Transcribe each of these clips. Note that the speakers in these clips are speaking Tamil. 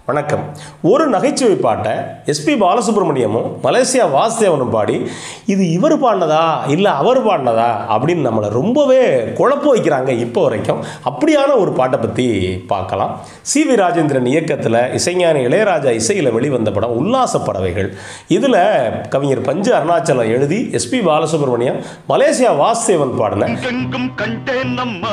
வணக்கம் ஒரு நகைச்சுவை பாட்டை எஸ்பி பாலசுப்ரமணியமும் மலேசியா வாசுதேவனும் பாடி இது இவர் பாடினதா இல்லை அவர் பாடினதா அப்படின்னு நம்மளை ரொம்பவே குழப்ப வைக்கிறாங்க இப்போ வரைக்கும் அப்படியான ஒரு பாட்டை பற்றி பார்க்கலாம் சி வி ராஜேந்திரன் இயக்கத்தில் இசைஞானி இளையராஜா இசையில் வெளிவந்த படம் உல்லாச பறவைகள் இதில் கவிஞர் பஞ்சு அருணாச்சலம் எழுதி எஸ்பி பாலசுப்ரமணியம் மலேசியா வாசுதேவன் பாடின எங்கெங்கும் கண்டேன் அம்மா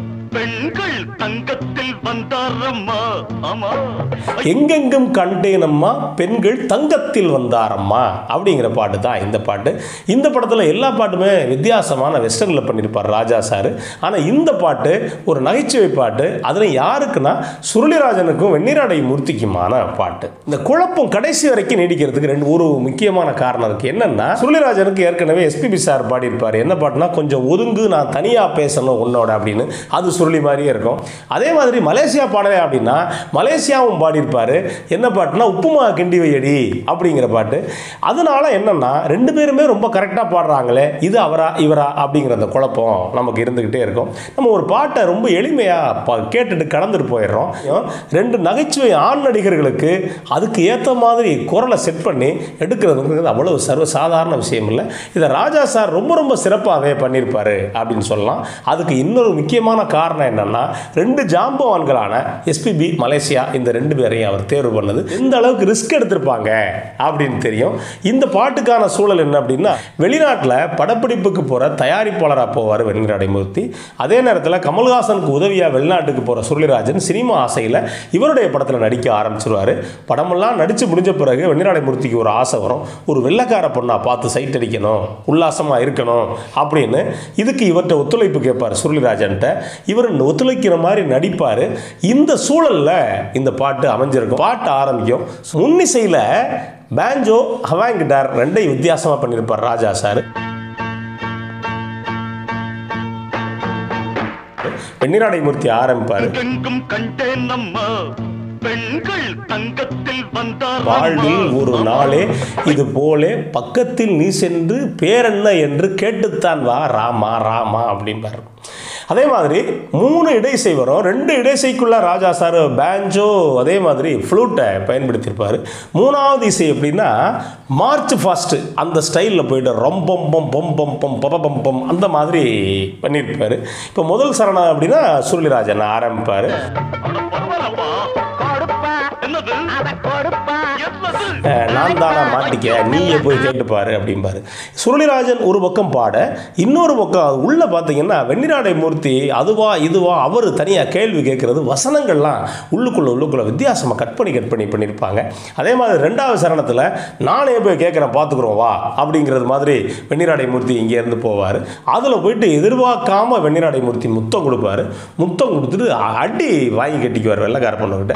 பெண்கள் தங்கத்தில் வந்தாரம்மா ஆமா எங்கெங்கும் கண்டேனம்மா பெண்கள் தங்கத்தில் வந்தாரம்மா அப்படிங்கிற பாட்டு தான் இந்த பாட்டு இந்த படத்தில் எல்லா பாட்டுமே வித்தியாசமான வெஸ்டர்னில் பண்ணியிருப்பார் ராஜா சார் ஆனால் இந்த பாட்டு ஒரு நகைச்சுவை பாட்டு அதில் யாருக்குன்னா சுருளிராஜனுக்கும் வெண்ணிராடை மூர்த்திக்குமான பாட்டு இந்த குழப்பம் கடைசி வரைக்கும் நீடிக்கிறதுக்கு ரெண்டு ஒரு முக்கியமான காரணம் இருக்குது என்னென்னா சுருளிராஜனுக்கு ஏற்கனவே எஸ்பிபி சார் பாடியிருப்பார் என்ன பாட்டுனா கொஞ்சம் ஒதுங்கு நான் தனியாக பேசணும் உன்னோட அப்படின்னு அது சுருளி மாதிரியே இருக்கும் அதே மாதிரி மலேசியா பாடலே அப்படின்னா மலேசியாவும் பாடியிருப்பார் என்ன பாட்டுனா உப்புமா கிண்டி வையடி அப்படிங்கிற பாட்டு அதனால என்னன்னா ரெண்டு பேருமே ரொம்ப கரெக்டாக பாடுறாங்களே இது அவரா இவரா அப்படிங்கிற அந்த குழப்பம் நமக்கு இருந்துக்கிட்டே இருக்கும் நம்ம ஒரு பாட்டை ரொம்ப எளிமையாக பா கேட்டுட்டு கடந்துட்டு போயிடுறோம் ரெண்டு நகைச்சுவை ஆண் நடிகர்களுக்கு அதுக்கு ஏற்ற மாதிரி குரலை செட் பண்ணி எடுக்கிறதுங்கிறது அவ்வளவு சர்வ சாதாரண விஷயம் இல்லை இதை ராஜா சார் ரொம்ப ரொம்ப சிறப்பாகவே பண்ணியிருப்பாரு அப்படின்னு சொல்லலாம் அதுக்கு இன்னொரு முக்கியமான காரணம் என்னன்னா ரெண்டு ஜாம்பவான்களான எஸ்பிபி மலேசியா இந்த ரெண்டு பேரையும் அவர் தேர்வு பண்ணது எந்த அளவுக்கு ரிஸ்க் எடுத்திருப்பாங்க அப்படின்னு தெரியும் இந்த பாட்டுக்கான சூழல் என்ன அப்படின்னா வெளிநாட்டில் படப்பிடிப்புக்கு போகிற தயாரிப்பாளராக போவார் வெண்ணிராடைமூர்த்தி அதே நேரத்தில் கமல்ஹாசனுக்கு உதவியாக வெளிநாட்டுக்கு போகிற சுருளிராஜன் சினிமா ஆசையில் இவருடைய படத்தில் நடிக்க ஆரம்பிச்சிருவார் படமெல்லாம் நடித்து முடிஞ்ச பிறகு வெண்ணிராடைமூர்த்திக்கு ஒரு ஆசை வரும் ஒரு வெள்ளைக்கார பொண்ணா பார்த்து சைட் அடிக்கணும் உல்லாசமாக இருக்கணும் அப்படின்னு இதுக்கு இவர்கிட்ட ஒத்துழைப்பு கேட்பார் சுருளிராஜன்ட்ட இவர் ஒத்துழைக்கிற மாதிரி நடிப்பார் இந்த சூழலில் இந்த பாட்டு அமைஞ்சிருக்கும் பாட்டு ஆரம்பிக்கும் முன்னிசையில் பேஞ்சோ ஹவாங் கிட்டார் ரெண்டையும் வித்தியாசமாக பண்ணியிருப்பார் ராஜா சார் வெண்ணிராடை மூர்த்தி ஆரம்பிப்பார் எங்கெங்கும் கண்டேன் அம்மா பெண்கள் தங்கத்தில் வாழ்வில் வந்தாரம்மா ஒரு நாளே இது போலே பக்கத்தில் நீ சென்று பேரென்ன என்று கேட்டுத்தான் வா ராமா ராமா அப்படிம்பார் அதே மாதிரி மூணு இடைசை வரும் ரெண்டு இடைசைக்குள்ள ராஜா சார் பேஞ்சோ அதே மாதிரி ஃப்ளூட்டை பயன்படுத்தியிருப்பார் மூணாவது இசை எப்படின்னா மார்ச் ஃபாஸ்ட்டு அந்த ஸ்டைலில் போயிட்டு ரொம்பம் பம் பொம் பம் பம் பப பம் பம் அந்த மாதிரி பண்ணியிருப்பார் இப்போ முதல் சரணம் அப்படின்னா சுருளிராஜன் ஆரம்பிப்பார் பரவாயில்லம்மா என்னது என்னது அஹ், நான் தானா மாட்டிக்க நீயே போய் கேட்டுப்பாரு அப்படிம்பாரு சுருளிராஜன் ஒரு பக்கம் பாட இன்னொரு பக்கம் உள்ள பார்த்தீங்கன்னா வெண்ணிராடை மூர்த்தி அதுவா இதுவா அவர் தனியாக கேள்வி கேட்கறது வசனங்கள்லாம் உள்ளுக்குள்ள உள்ளுக்குள்ள வித்தியாசமாக கட் பண்ணி கட் பண்ணி பண்ணியிருப்பாங்க அதே மாதிரி ரெண்டாவது சரணத்தில் நானே போய் கேட்குறேன் பார்த்துக்குறோம் வா அப்படிங்கிறது மாதிரி வெண்ணிராடை மூர்த்தி இங்கேருந்து போவார் அதில் போயிட்டு எதிர்பார்க்காம வெண்ணிராடை மூர்த்தி முத்தம் கொடுப்பாரு முத்தம் கொடுத்துட்டு அடி வாங்கி கட்டிக்குவார் வெள்ளைக்கார பொண்ணுக்கிட்ட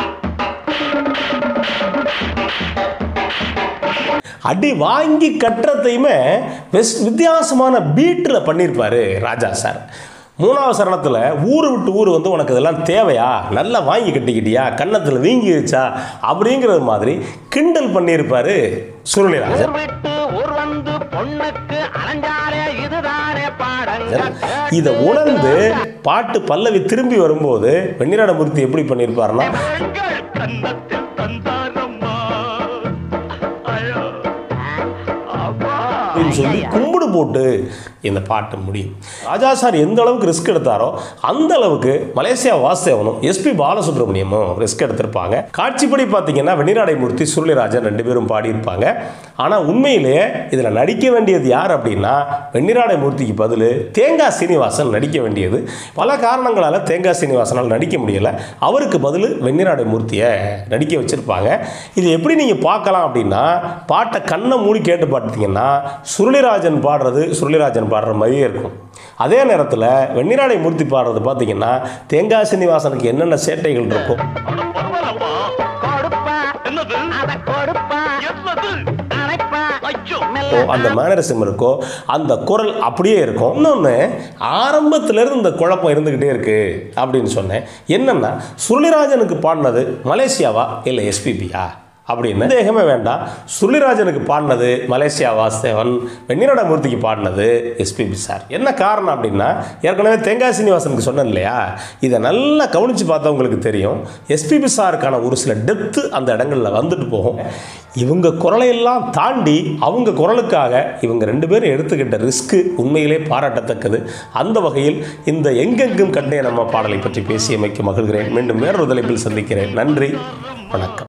அடி வாங்கி கட்டுறதையுமே வெஸ் வித்தியாசமான பீட்டில் பண்ணியிருப்பாரு ராஜா சார் மூணாவது சரணத்தில் ஊர் விட்டு ஊர் வந்து உனக்கு இதெல்லாம் தேவையா நல்லா வாங்கி கட்டிக்கிட்டியா கன்னத்தில் வீங்கிருச்சா அப்படிங்கிறது மாதிரி கிண்டல் பண்ணியிருப்பாரு சுருளிராஜன் ஊர் விட்டு ஊர் வந்து பொண்ணுக்கு அலைஞ்சாலே இதுதானே பாடங்கள் இதை உணர்ந்து பாட்டு பல்லவி திரும்பி வரும்போது வெண்ணிராடமூர்த்தி எப்படி பண்ணியிருப்பாருன்னா பெண்கள் கன்னத்தில் தந்தாரம்மா ஐயோ அப்பா அப்படின்னு சொல்லி கும்பிடு போட்டு இந்த பாட்டு முடியும் ராஜா சார் எந்த அளவுக்கு ரிஸ்க் எடுத்தாரோ அந்த அளவுக்கு மலேசியா வாசுதேவனும் எஸ்பி பாலசுப்ரமணியமும் ரிஸ்க் எடுத்திருப்பாங்க காட்சிப்படி பார்த்தீங்கன்னா வெண்ணிராடை மூர்த்தி சுருளிராஜன் ரெண்டு பேரும் பாடியிருப்பாங்க ஆனால் உண்மையிலேயே இதில் நடிக்க வேண்டியது யார் அப்படின்னா வெண்ணிராடை மூர்த்திக்கு பதில் தேங்காய் சீனிவாசன் நடிக்க வேண்டியது பல காரணங்களால் தேங்காய் சீனிவாசனால் நடிக்க முடியலை அவருக்கு பதில் வெண்ணிராடை மூர்த்தியை நடிக்க வச்சுருப்பாங்க இது எப்படி நீங்கள் பார்க்கலாம் அப்படின்னா பாட்டை கண்ணை மூடி கேட்டு பார்த்தீங்கன்னா சுருளிராஜன் பாடுறது சுருளிராஜன் பாடுற மாதிரியே இருக்கும் அதே நேரத்தில் வெண்ணிராடை மூர்த்தி பாடுறது பார்த்தீங்கன்னா தேங்காய் சீனிவாசனுக்கு என்னென்ன சேட்டைகள் இருக்கும் பரவாயில்லம்மா கொடுப்பா என்னது அத கொடுப்பா என்னது அணைப்பா ஐயோ இருக்கோ அந்த மேனரிசம் இருக்கோ அந்த குரல் அப்படியே இருக்கும் இன்னொன்று ஆரம்பத்திலேருந்து இந்த குழப்பம் இருந்துக்கிட்டே இருக்கு அப்படின்னு சொன்னேன் என்னன்னா சுருளிராஜனுக்கு பாடினது மலேசியாவா இல்லை எஸ்பிபியா அப்படின்னு சந்தேகமே வேண்டாம் சுருளிராஜனுக்கு பாடினது மலேசியா வாசுதேவன் வெண்ணிரடமூர்த்திக்கு பாடினது எஸ்பிபி சார் என்ன காரணம் அப்படின்னா ஏற்கனவே தேங்காய் சீனிவாசனுக்கு சொன்னேன் இல்லையா இதை நல்லா கவனித்து பார்த்தவங்களுக்கு தெரியும் எஸ்பிபி சாருக்கான ஒரு சில டெப்த்து அந்த இடங்களில் வந்துட்டு போகும் இவங்க குரலையெல்லாம் தாண்டி அவங்க குரலுக்காக இவங்க ரெண்டு பேரும் எடுத்துக்கிட்ட ரிஸ்க்கு உண்மையிலே பாராட்டத்தக்கது அந்த வகையில் இந்த எங்கெங்கும் கண்டே நம்ம பாடலை பற்றி பேசியமைக்கு மகிழ்கிறேன் மீண்டும் வேறொரு தலைப்பில் சந்திக்கிறேன் நன்றி வணக்கம்